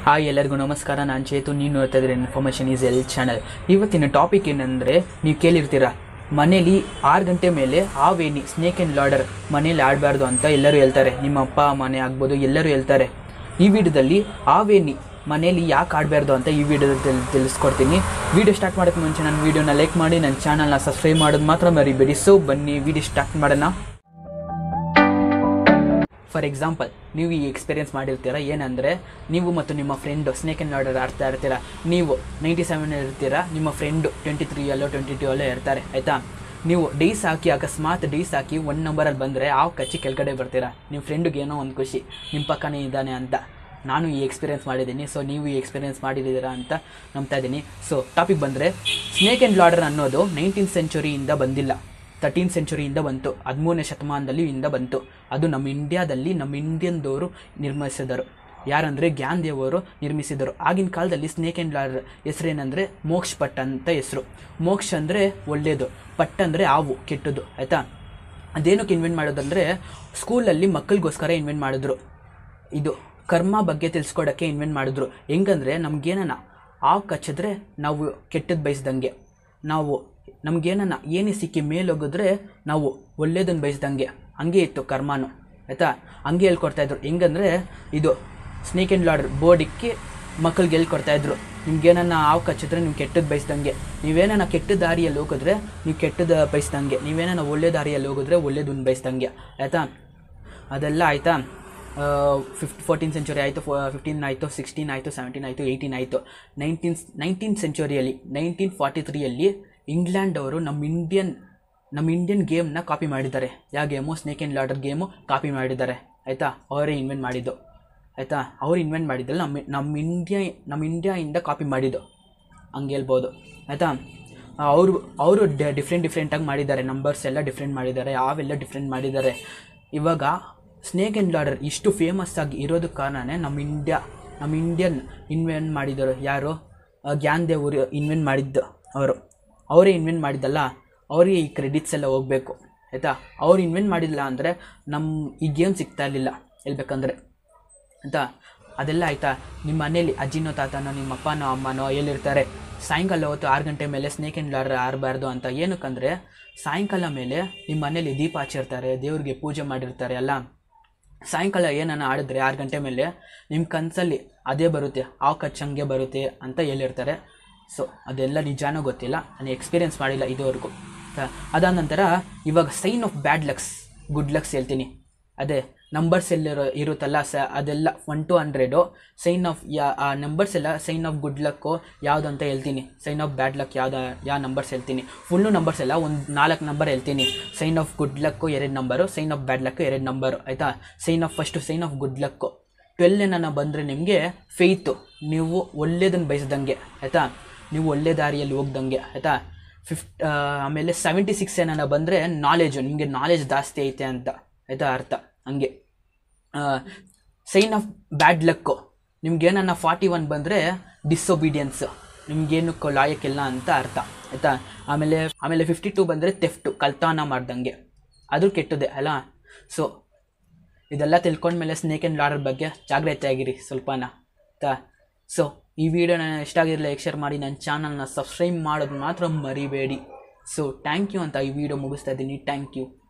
hi ಎಲ್ಲರಿಗೂ ನಮಸ್ಕಾರ ನಾನು ಚೇತು ನೀವು ನೋಡ್ತಾ ಇದ್ದೀರಿ ಇನ್ಫಾರ್ಮೇಷನ್ ಈಸ್ ಎಲ್ ಚಾನಲ್ ಇವತ್ತಿನ ಟಾಪಿಕ್ ಏನಂದರೆ ನೀವು ಕೇಳಿರ್ತೀರ ಮನೇಲಿ ಆರು ಗಂಟೆ ಮೇಲೆ ಆವೇನಿ ಸ್ನೇಕ್ ಆ್ಯಂಡ್ ಲಾಡರ್ ಮನೇಲಿ ಆಡಬಾರ್ದು ಅಂತ ಎಲ್ಲರೂ ಹೇಳ್ತಾರೆ ನಿಮ್ಮ ಅಪ್ಪ ಮನೆ ಆಗ್ಬೋದು ಎಲ್ಲರೂ ಹೇಳ್ತಾರೆ ಈ ವಿಡಿಯೋದಲ್ಲಿ ಆವೇನಿ ಮನೇಲಿ ಯಾಕೆ ಆಡಬಾರ್ದು ಅಂತ ಈ ವಿಡಿಯೋದಲ್ಲಿ ತಿಳಿಸ್ಕೊಡ್ತೀನಿ ವಿಡಿಯೋ ಸ್ಟಾರ್ಟ್ ಮಾಡೋಕ್ಕೆ ಮುಂಚೆ ನನ್ನ ವಿಡಿಯೋನ ಲೈಕ್ ಮಾಡಿ ನನ್ನ ಚಾನಲ್ನ ಸಬ್ಸ್ಕ್ರೈಬ್ ಮಾಡೋದು ಮಾತ್ರ ಮರಿಬೇಡಿ ಸೊ ಬನ್ನಿ ವಿಡಿಯೋ ಸ್ಟಾರ್ಟ್ ಮಾಡೋಣ ಫಾರ್ ಎಕ್ಸಾಂಪಲ್ ನೀವು ಈ ಎಕ್ಸ್ಪೀರಿಯನ್ಸ್ ಮಾಡಿರ್ತೀರ ಏನಂದರೆ ನೀವು ಮತ್ತು ನಿಮ್ಮ ಫ್ರೆಂಡು ಸ್ನೇಕ್ ಆ್ಯಂಡ್ ಲಾಡರ್ ಆಡ್ತಾ ಇರ್ತೀರ ನೀವು ನೈಂಟಿ ಸೆವೆನ್ ಇರ್ತೀರ ನಿಮ್ಮ ಫ್ರೆಂಡು ಟ್ವೆಂಟಿ ತ್ರೀ ಅಲ್ಲೋ ಟ್ವೆಂಟಿ ಟೂ ಅಲ್ಲೋ ಇರ್ತಾರೆ ಆಯಿತಾ ನೀವು ಡೇಸ್ ಹಾಕಿ ಅಕಸ್ಮಾತ್ ಡೇಸ್ ಹಾಕಿ ಒನ್ ನಂಬರಲ್ಲಿ ಬಂದರೆ ಆ ಕಚ್ಚಿ ಕೆಳಗಡೆ ಬರ್ತೀರಾ ನಿಮ್ಮ ಫ್ರೆಂಡಿಗೆ ಏನೋ ಒಂದು ಖುಷಿ ನಿಮ್ಮ ಪಕ್ಕನೇ ಇದ್ದಾನೆ ಅಂತ ನಾನು ಈ ಎಕ್ಸ್ಪೀರಿಯನ್ಸ್ ಮಾಡಿದ್ದೀನಿ ಸೊ ನೀವು ಈ ಎಕ್ಸ್ಪೀರಿಯನ್ಸ್ ಮಾಡಿದ್ದೀರಾ ಅಂತ ನಂಬ್ತಾ ಇದ್ದೀನಿ ಸೊ ಟಾಪಿಕ್ ಬಂದರೆ ಸ್ನೇಕ್ ಆ್ಯಂಡ್ ಲಾಡರ್ ಅನ್ನೋದು ನೈನ್ಟೀನ್ ಸೆಂಚುರಿಯಿಂದ ಬಂದಿಲ್ಲ ತರ್ಟೀನ್ ಸೆಂಚುರಿಯಿಂದ ಬಂತು ಹದಿಮೂರನೇ ಶತಮಾನದಲ್ಲಿ ಇಂದ ಬಂತು ಅದು ನಮ್ಮ ಇಂಡಿಯಾದಲ್ಲಿ ನಮ್ಮ ಇಂಡಿಯನ್ದವರು ನಿರ್ಮಿಸಿದರು ಯಾರಂದರೆ ಜ್ಞಾನ್ದೇವರು ನಿರ್ಮಿಸಿದರು ಆಗಿನ ಕಾಲದಲ್ಲಿ ಸ್ನೇಕ್ ಆ್ಯಂಡ್ ಲಾಡರ್ ಹೆಸರೇನೆಂದರೆ ಮೋಕ್ಷ ಪಟ್ ಅಂತ ಹೆಸರು ಮೋಕ್ಷ ಅಂದರೆ ಒಳ್ಳೆಯದು ಪಟ್ ಅಂದರೆ ಹಾವು ಕೆಟ್ಟದ್ದು ಆಯಿತಾ ಅದೇನಕ್ಕೆ ಇನ್ವೆಂಟ್ ಮಾಡೋದಂದರೆ ಸ್ಕೂಲಲ್ಲಿ ಮಕ್ಕಳಿಗೋಸ್ಕರ ಇನ್ವೆಂಟ್ ಮಾಡಿದ್ರು ಇದು ಕರ್ಮ ಬಗ್ಗೆ ತಿಳಿಸ್ಕೊಡೋಕ್ಕೆ ಇನ್ವೆಂಟ್ ಮಾಡಿದ್ರು ಹೆಂಗಂದರೆ ನಮ್ಗೇನನ ಹಾವು ಕಚ್ಚಿದ್ರೆ ನಾವು ಕೆಟ್ಟದ್ದು ಬಯಸ್ದಂಗೆ ನಾವು ನಮ್ಗೇನನ ಏನೇ ಸಿಕ್ಕಿ ಮೇಲೆ ಹೋಗಿದ್ರೆ ನಾವು ಒಳ್ಳೇದನ್ನು ಬಯಸ್ದಂಗೆ ಹಂಗೆ ಇತ್ತು ಕರ್ಮಾನು ಆಯಿತಾ ಹಂಗೆ ಹೇಳ್ಕೊಡ್ತಾಯಿದ್ರು ಹೆಂಗಂದರೆ ಇದು ಸ್ನೇಕ್ ಆ್ಯಂಡ್ ಲಾಡರ್ ಬೋರ್ಡಿಕ್ಕೆ ಮಕ್ಕಳಿಗೆ ಹೇಳ್ಕೊಡ್ತಾಯಿದ್ರು ನಿಮ್ಗೇನನ್ನ ಹಾವು ಕಚ್ಚಿದ್ರೆ ನೀವು ಕೆಟ್ಟದ್ದು ಬಯಸ್ದಂಗೆ ನೀವೇನನ್ನ ಕೆಟ್ಟ ದಾರಿಯಲ್ಲಿ ಹೋಗಿದ್ರೆ ನೀವು ಕೆಟ್ಟದ್ದು ಬಯಸ್ದಂಗೆ ನೀವೇನನ್ನ ಒಳ್ಳೆ ದಾರಿಯಲ್ಲಿ ಹೋಗಿದ್ರೆ ಒಳ್ಳೇದನ್ನು ಬಯಸ್ದಂಗೆ ಆಯಿತಾ ಅದೆಲ್ಲ ಆಯಿತಾ ಫಿಫ್ಟ್ ಫೋರ್ಟೀನ್ ಸೆಂಚುರಿ ಆಯಿತು ಫಿಫ್ಟೀನ್ ಆಯಿತು ಸಿಕ್ಸ್ಟೀನ್ ಆಯಿತು ಸೆವೆಂಟೀನ್ ಆಯಿತು ಏಯ್ಟೀನ್ ಆಯಿತು ನೈನ್ಟೀನ್ ನೈನ್ಟೀನ್ ಸೆಂಚುರಿಯಲ್ಲಿ ನೈನ್ಟೀನ್ ಫಾರ್ಟಿ ತ್ರೀಯಲ್ಲಿ ಇಂಗ್ಲೆಂಡ್ ಅವರು ನಮ್ಮ ಇಂಡಿಯನ್ ನಮ್ಮ ಇಂಡಿಯನ್ ಗೇಮ್ನ ಕಾಪಿ ಮಾಡಿದ್ದಾರೆ ಯಾವ game snake and ladder game copy ಮಾಡಿದ್ದಾರೆ ಆಯಿತಾ ಅವರೇ ಇನ್ವೆಂಟ್ ಮಾಡಿದ್ದು ಆಯಿತಾ ಅವ್ರು ಇನ್ವೆಂಟ್ ಮಾಡಿದ್ದಲ್ಲ ನಮ್ಮ ನಮ್ಮ ಇಂಡಿಯಾ ನಮ್ಮ ಇಂಡಿಯಾಯಿಂದ ಕಾಪಿ ಮಾಡಿದ್ದು ಹಂಗೆ ಹೇಳ್ಬೋದು ಆಯಿತಾ ಅವರು ಅವರು ಡಿಫ್ರೆಂಟ್ ಡಿಫ್ರೆಂಟಾಗಿ ಮಾಡಿದ್ದಾರೆ ನಂಬರ್ಸ್ ಎಲ್ಲ ಡಿಫ್ರೆಂಟ್ ಮಾಡಿದ್ದಾರೆ ಯಾವೆಲ್ಲ ಡಿಫ್ರೆಂಟ್ ಮಾಡಿದ್ದಾರೆ ಇವಾಗ ಸ್ನೇಕ್ ಆ್ಯಂಡ್ ಲಾಡರ್ ಇಷ್ಟು ಫೇಮಸ್ ಆಗಿ ಇರೋದಕ್ಕೆ ಕಾರಣನೇ ನಮ್ಮ ಇಂಡಿಯಾ ನಮ್ಮ ಇಂಡಿಯನ್ ಇನ್ವೆಂಟ್ ಮಾಡಿದರು ಯಾರು ಜ್ಞಾನ್ದೇವರು ಇನ್ವೆಂಟ್ ಮಾಡಿದ್ದು ಅವರು ಅವರೇ ಇನ್ವೆಂಟ್ ಮಾಡಿದ್ದಲ್ಲ ಅವರಿಗೆ ಈ ಕ್ರೆಡಿಟ್ಸ್ ಎಲ್ಲ ಹೋಗಬೇಕು ಆಯಿತಾ ಅವ್ರು ಇನ್ವೆಂಟ್ ಮಾಡಿಲ್ಲ ಅಂದರೆ ನಮ್ಮ ಈ ಗೇಮ್ ಸಿಗ್ತಾ ಇರಲಿಲ್ಲ ಹೇಳ್ಬೇಕಂದ್ರೆ ಆಯಿತಾ ಅದೆಲ್ಲ ಆಯಿತಾ ನಿಮ್ಮ ಮನೇಲಿ ಅಜ್ಜಿನೋ ತಾತನೋ ನಿಮ್ಮ ಅಪ್ಪನೋ ಅಮ್ಮನೋ ಎಲ್ಲಿರ್ತಾರೆ ಸಾಯಂಕಾಲ ಹೊತ್ತು ಆರು ಗಂಟೆ ಮೇಲೆ ಸ್ನೇಕ್ ಆ್ಯಂಡ್ ಲಾಡರ್ ಆರಬಾರ್ದು ಅಂತ ಏನಕ್ಕಂದರೆ ಸಾಯಂಕಾಲ ಮೇಲೆ ನಿಮ್ಮ ಮನೇಲಿ ದೀಪ ಹಚ್ಚಿರ್ತಾರೆ ದೇವ್ರಿಗೆ ಪೂಜೆ ಮಾಡಿರ್ತಾರೆ ಅಲ್ಲ ಸಾಯಂಕಾಲ ಏನನ್ನ ಆಡಿದ್ರೆ ಆರು ಗಂಟೆ ಮೇಲೆ ನಿಮ್ಮ ಕನಸಲ್ಲಿ ಅದೇ ಬರುತ್ತೆ ಆ ಕಚ್ಚಂಗೆ ಬರುತ್ತೆ ಅಂತ ಹೇಳಿರ್ತಾರೆ ಸೊ ಅದೆಲ್ಲ ನಿಜಾನೂ ಗೊತ್ತಿಲ್ಲ ನಾನು ಎಕ್ಸ್ಪೀರಿಯೆನ್ಸ್ ಮಾಡಿಲ್ಲ ಇದುವರೆಗೂ ಅದಾದ ನಂತರ ಇವಾಗ sign of bad lucks good lucks ಹೇಳ್ತೀನಿ ಅದೇ ನಂಬರ್ಸ್ ಎಲ್ಲಿರೋ ಇರುತ್ತಲ್ಲ ಸ ಅದೆಲ್ಲ one two hundred sign of ಯಾ ಆ ನಂಬರ್ಸ್ ಎಲ್ಲ ಸೈನ್ ಆಫ್ ಗುಡ್ ಲಕ್ಕು ಯಾವುದು ಅಂತ ಹೇಳ್ತೀನಿ ಸೈನ್ ಆಫ್ ಬ್ಯಾಡ್ ಲಕ್ ಯಾವ್ದು ಯಾವ ನಂಬರ್ಸ್ ಹೇಳ್ತೀನಿ ಫುಲ್ಲು ನಂಬರ್ಸ್ ಎಲ್ಲ ಒಂದು ನಾಲ್ಕು ನಂಬರ್ ಹೇಳ್ತೀನಿ ಸೈನ್ ಆಫ್ ಗುಡ್ ಲಕ್ಕು ಎರಡು number sign of bad luck ಎರಡು ನಂಬರು ಆಯಿತಾ sign of first sign of good luck twelve ಏನನ್ನ ಬಂದರೆ ನಿಮಗೆ ಫೇಯ್ತು ನೀವು ಒಳ್ಳೇದನ್ನು ಬಯಸ್ದಂಗೆ ಆಯಿತಾ ನೀವು ಒಳ್ಳೆ ದಾರಿಯಲ್ಲಿ ಹೋಗ್ದಂಗೆ ಆಯಿತಾ ಫಿಫ್ಟ್ ಆಮೇಲೆ ಸೆವೆಂಟಿ ಸಿಕ್ಸ್ ಏನನ್ನ ಬಂದರೆ ನಾಲೆಜು ನಿಮಗೆ ನಾಲೆಜ್ ಜಾಸ್ತಿ ಐತೆ ಅಂತ ಆಯಿತಾ ಅರ್ಥ ಹಂಗೆ ಸೈನ್ ಆಫ್ ಬ್ಯಾಡ್ ಲಕ್ಕು ನಿಮ್ಗೇನನ್ನ ಫಾರ್ಟಿ ಒನ್ ಬಂದರೆ ಡಿಸೊಬೀಡಿಯನ್ಸ್ ನಿಮ್ಗೇನಕ್ಕೂ ಲಾಯಕ್ಕಿಲ್ಲ ಅಂತ ಅರ್ಥ ಆಯಿತಾ ಆಮೇಲೆ ಆಮೇಲೆ ಫಿಫ್ಟಿ ಟೂ ಬಂದರೆ ತೆಫ್ಟು ಕಲ್ತಾನ ಮಾಡ್ದಂಗೆ ಅದು ಕೆಟ್ಟದೆ ಅಲ್ಲ ಸೊ ಇದೆಲ್ಲ ತಿಳ್ಕೊಂಡ್ಮೇಲೆ ಸ್ನೇಕ್ ಆ್ಯಂಡ್ ಲಾಡರ್ ಬಗ್ಗೆ ಜಾಗ್ರತೆ ಆಗಿರಿ ಸ್ವಲ್ಪನ ಆಯಿತಾ ಸೊ ಈ ವಿಡಿಯೋನ ಇಷ್ಟ ಆಗಿರಲಿ ಲೈಕ್ ಶೇರ್ ಮಾಡಿ ನನ್ನ ಚಾನಲ್ನ ಸಬ್ಸ್ಕ್ರೈಬ್ ಮಾಡೋದು ಮಾತ್ರ ಮರಿಬೇಡಿ ಸೊ ಥ್ಯಾಂಕ್ ಯು ಅಂತ ಈ ವಿಡಿಯೋ ಮುಗಿಸ್ತಾ ಇದ್ದೀನಿ ಥ್ಯಾಂಕ್ ಯು